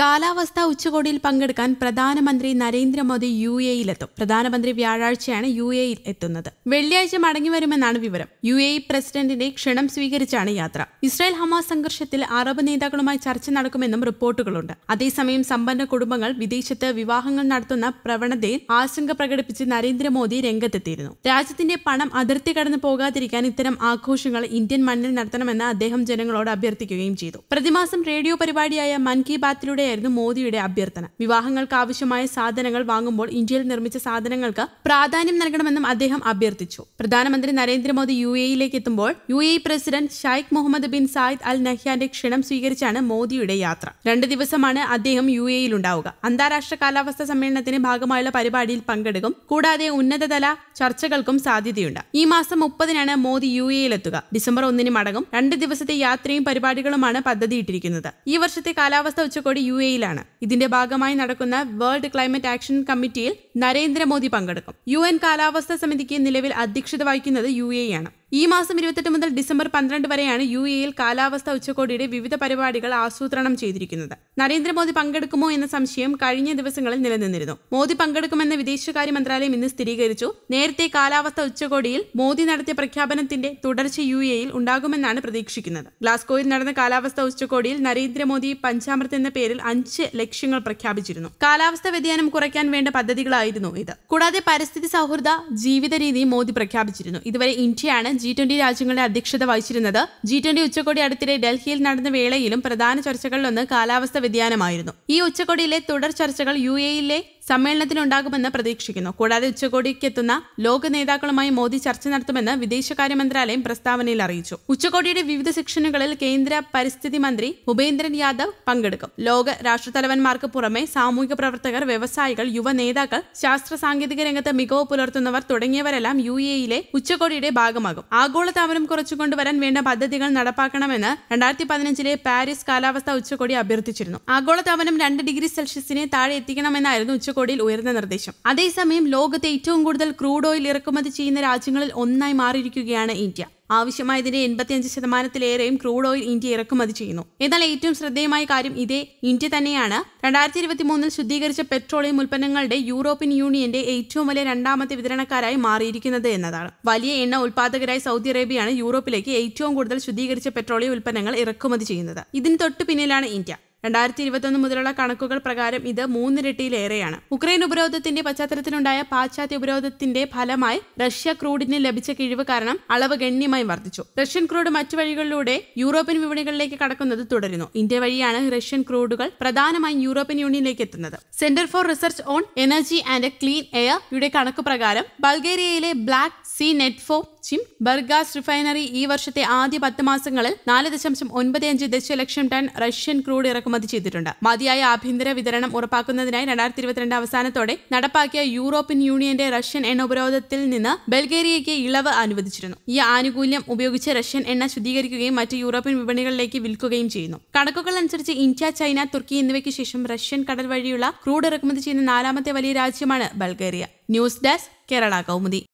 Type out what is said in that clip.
കാലാവസ്ഥാ ഉച്ചകോടിയിൽ പങ്കെടുക്കാൻ പ്രധാനമന്ത്രി നരേന്ദ്രമോദി യു എയിലെത്തും പ്രധാനമന്ത്രി വ്യാഴാഴ്ചയാണ് യു എയിൽ എത്തുന്നത് വെള്ളിയാഴ്ച മടങ്ങിവരുമെന്നാണ് വിവരം യു എ പ്രസിഡന്റിന്റെ ക്ഷണം സ്വീകരിച്ചാണ് യാത്ര ഇസ്രായേൽ ഹമാസ് സംഘർഷത്തിൽ അറബ് നേതാക്കളുമായി ചർച്ച നടക്കുമെന്നും റിപ്പോർട്ടുകളുണ്ട് അതേസമയം സമ്പന്ന കുടുംബങ്ങൾ വിദേശത്ത് വിവാഹങ്ങൾ നടത്തുന്ന പ്രവണതയിൽ ആശങ്ക പ്രകടിപ്പിച്ച് നരേന്ദ്രമോദി രംഗത്തെത്തിയിരുന്നു രാജ്യത്തിന്റെ പണം അതിർത്തി കടന്നു പോകാതിരിക്കാൻ ഇത്തരം ആഘോഷങ്ങൾ ഇന്ത്യൻ മണ്ണിൽ നടത്തണമെന്ന് അദ്ദേഹം ജനങ്ങളോട് അഭ്യർത്ഥിക്കുകയും ചെയ്തു പ്രതിമാസം റേഡിയോ പരിപാടിയായ മൻ കി ബാത്തിലൂടെയായിരുന്നു മോദിയുടെ അഭ്യർത്ഥന വിവാഹങ്ങൾക്ക് ആവശ്യമായ സാധനങ്ങൾ വാങ്ങുമ്പോൾ ഇന്ത്യയിൽ നിർമ്മിച്ച സാധനങ്ങൾക്ക് പ്രാധാന്യം നൽകണമെന്നും അദ്ദേഹം അഭ്യർത്ഥിച്ചു പ്രധാനമന്ത്രി നരേന്ദ്രമോദി യു എയിലേക്ക് എത്തുമ്പോൾ U A president Sheikh Mohammed bin Zayed Al നഹ്യാന്റെ ക്ഷണം സ്വീകരിച്ചാണ് മോദിയുടെ യാത്ര രണ്ട് ദിവസമാണ് അദ്ദേഹം യു എയിൽ ഉണ്ടാവുക അന്താരാഷ്ട്ര കാലാവസ്ഥാ സമ്മേളനത്തിന് ഭാഗമായുള്ള പരിപാടിയിൽ പങ്കെടുക്കും കൂടാതെ ഉന്നതതല ചർച്ചകൾക്കും സാധ്യതയുണ്ട് ഈ മാസം മുപ്പതിനാണ് മോദി യു എയിലെത്തുക ഡിസംബർ ഒന്നിന് മടങ്ങും രണ്ട് ദിവസത്തെ യാത്രയും പരിപാടികളുമാണ് പദ്ധതിയിട്ടിരിക്കുന്നത് ഈ വർഷത്തെ കാലാവസ്ഥാ ഉച്ചകോടി യു എയിലാണ് ഇതിന്റെ ഭാഗമായി നടക്കുന്ന വേൾഡ് ക്ലൈമറ്റ് ആക്ഷൻ കമ്മിറ്റിയിൽ നരേന്ദ്രമോദി പങ്കെടുക്കും യു എൻ കാലാവസ്ഥാ സമിതിക്ക് നിലവിൽ അധ്യക്ഷത വഹിക്കുന്നത് യു എ ആണ് ഈ മാസം ഇരുപത്തെട്ട് മുതൽ ഡിസംബർ പന്ത്രണ്ട് വരെയാണ് യു എയിൽ കാലാവസ്ഥാ ഉച്ചകോടിയുടെ വിവിധ പരിപാടികൾ ആസൂത്രണം ചെയ്തിരിക്കുന്നത് നരേന്ദ്രമോദി പങ്കെടുക്കുമോ എന്ന സംശയം കഴിഞ്ഞ ദിവസങ്ങളിൽ നിലനിന്നിരുന്നു മോദി പങ്കെടുക്കുമെന്ന് വിദേശകാര്യ മന്ത്രാലയം ഇന്ന് സ്ഥിരീകരിച്ചു നേരത്തെ കാലാവസ്ഥാ ഉച്ചകോടിയിൽ മോദി നടത്തിയ പ്രഖ്യാപനത്തിന്റെ തുടർച്ച യു എയിൽ ഉണ്ടാകുമെന്നാണ് പ്രതീക്ഷിക്കുന്നത് ഗ്ലാസ്ഗോയിൽ നടന്ന കാലാവസ്ഥാ ഉച്ചകോടിയിൽ നരേന്ദ്രമോദി പഞ്ചാമൃത് എന്ന പേരിൽ അഞ്ച് ലക്ഷ്യങ്ങൾ പ്രഖ്യാപിച്ചിരുന്നു കാലാവസ്ഥാ വ്യതിയാനം കുറയ്ക്കാൻ വേണ്ട പദ്ധതികളായിരുന്നു ഇത് കൂടാതെ പരിസ്ഥിതി സൗഹൃദ ജീവിത രീതി മോദി പ്രഖ്യാപിച്ചിരുന്നു ഇതുവരെ ഇന്ത്യയാണ് ജി ട്വന്റി രാജ്യങ്ങളുടെ അധ്യക്ഷത വഹിച്ചിരുന്നത് ജി ട്വന്റി ഉച്ചകോടി അടുത്തിടെ ഡൽഹിയിൽ നടന്ന വേളയിലും പ്രധാന ചർച്ചകളിലൊന്ന് കാലാവസ്ഥ വ്യതിയാനമായിരുന്നു ഈ ഉച്ചകോടിയിലെ തുടർ ചർച്ചകൾ യു എയിലെ സമ്മേളനത്തിനുണ്ടാകുമെന്ന് പ്രതീക്ഷിക്കുന്നു കൂടാതെ ഉച്ചകോടിക്കെത്തുന്ന ലോക നേതാക്കളുമായി മോദി ചർച്ച നടത്തുമെന്ന് വിദേശകാര്യ മന്ത്രാലയം പ്രസ്താവനയിൽ അറിയിച്ചു ഉച്ചകോടിയുടെ വിവിധ സെക്ഷനുകളിൽ കേന്ദ്ര പരിസ്ഥിതി മന്ത്രി ഭൂപേന്ദ്രൻ യാദവ് പങ്കെടുക്കും ലോക രാഷ്ട്രതലവന്മാർക്ക് പുറമെ സാമൂഹിക പ്രവർത്തകർ വ്യവസായികൾ യുവ നേതാക്കൾ ശാസ്ത്ര സാങ്കേതിക രംഗത്ത് മികവ് പുലർത്തുന്നവർ തുടങ്ങിയവരെല്ലാം യു എയിലെ ഉച്ചകോടിയുടെ ഭാഗമാകും ആഗോളതാപനം കുറച്ചുകൊണ്ടുവരാൻ വേണ്ട പദ്ധതികൾ നടപ്പാക്കണമെന്ന് രണ്ടായിരത്തി പതിനഞ്ചിലെ പാരീസ് കാലാവസ്ഥാ ഉച്ചകോടി അഭ്യർത്ഥിച്ചിരുന്നു ആഗോളതാപനം രണ്ട് ഡിഗ്രി സെൽഷ്യസിനെ താഴെ എത്തിക്കണമെന്നായിരുന്നു ഉച്ചകോടിയിൽ ഉയർന്ന നിർദ്ദേശം അതേസമയം ലോകത്തെ ഏറ്റവും കൂടുതൽ ക്രൂഡ് ഓയിൽ ഇറക്കുമതി ചെയ്യുന്ന രാജ്യങ്ങളിൽ ഒന്നായി മാറിയിരിക്കുകയാണ് ഇന്ത്യ ആവശ്യമായതിന്റെ എൺപത്തിയഞ്ച് ശതമാനത്തിലേറെയും ക്രൂഡ് ഓയിൽ ഇന്ത്യ ഇറക്കുമതി ചെയ്യുന്നു എന്നാൽ ഏറ്റവും ശ്രദ്ധേയമായ കാര്യം ഇതേ ഇന്ത്യ തന്നെയാണ് രണ്ടായിരത്തി ഇരുപത്തി മൂന്നിൽ ശുദ്ധീകരിച്ച പെട്രോളിയം ഉൽപ്പന്നങ്ങളുടെ യൂറോപ്യൻ യൂണിയന്റെ ഏറ്റവും വലിയ രണ്ടാമത്തെ വിതരണക്കാരായി മാറിയിരിക്കുന്നത് എന്നതാണ് വലിയ എണ്ണ ഉൽപാദകരായ സൗദി അറേബ്യയാണ് യൂറോപ്പിലേക്ക് ഏറ്റവും കൂടുതൽ ശുദ്ധീകരിച്ച പെട്രോളിയം ഉൽപ്പന്നങ്ങൾ ഇറക്കുമതി ചെയ്യുന്നത് ഇതിന് തൊട്ടു പിന്നിലാണ് ഇന്ത്യ രണ്ടായിരത്തി ഇരുപത്തൊന്ന് മുതലുള്ള കണക്കുകൾ പ്രകാരം ഇത് മൂന്നിരട്ടിയിലേറെയാണ് ഉക്രൈൻ ഉപരോധത്തിന്റെ പശ്ചാത്തലത്തിലുണ്ടായ പാശ്ചാത്യ ഉപരോധത്തിന്റെ ഫലമായി റഷ്യ ക്രൂഡിന് ലഭിച്ച കിഴിവ് കാരണം അളവ് ഗണ്യമായി വർദ്ധിച്ചു റഷ്യൻ ക്രൂഡ് മറ്റു വഴികളിലൂടെ യൂറോപ്യൻ വിപണികളിലേക്ക് കടക്കുന്നത് തുടരുന്നു ഇന്ത്യ വഴിയാണ് റഷ്യൻ ക്രൂഡുകൾ പ്രധാനമായും യൂറോപ്യൻ യൂണിയനിലേക്ക് എത്തുന്നത് Centre for Research on Energy and Clean Air യുടെ കണക്ക് പ്രകാരം ബൾഗേറിയയിലെ Black Sea Neftochim Burgas refinery ഈ വർഷത്തെ ആദ്യ പത്ത് മാസങ്ങളിൽ നാല് ദശാംശം ഒൻപത് അഞ്ച് ദശലക്ഷം ടൺ റഷ്യൻ ക്രൂഡ് ഇറക്കുമതി ചെയ്തിട്ടുണ്ട് മതിയായ ആഭ്യന്തര വിതരണം ഉറപ്പാക്കുന്നതിനായി രണ്ടായിരത്തി ഇരുപത്തിരണ്ട് അവസാനത്തോടെ നടപ്പാക്കിയ യൂറോപ്യൻ യൂണിയന്റെ റഷ്യൻ എണ്ണ ഉപരോധത്തിൽ നിന്ന് ബൾഗേറിയയ്ക്ക് ഇളവ് അനുവദിച്ചിരുന്നു ഈ ആനുകൂല്യം ഉപയോഗിച്ച് റഷ്യൻ എണ്ണ ശുദ്ധീകരിക്കുകയും മറ്റ് യൂറോപ്യൻ വിപണികളിലേക്ക് വിൽക്കുകയും ചെയ്യുന്നു കണക്കുകൾ അനുസരിച്ച് ഇന്ത്യ ചൈന തുർക്കി എന്നിവയ്ക്ക് ശേഷം റഷ്യൻ കടൽ വഴിയുള്ള ക്രൂഡ് ഇറക്കുമതി ചെയ്യുന്ന നാലാമത്തെ വലിയ രാജ്യമാണ് Bulgaria news desk Kerala Kaumudi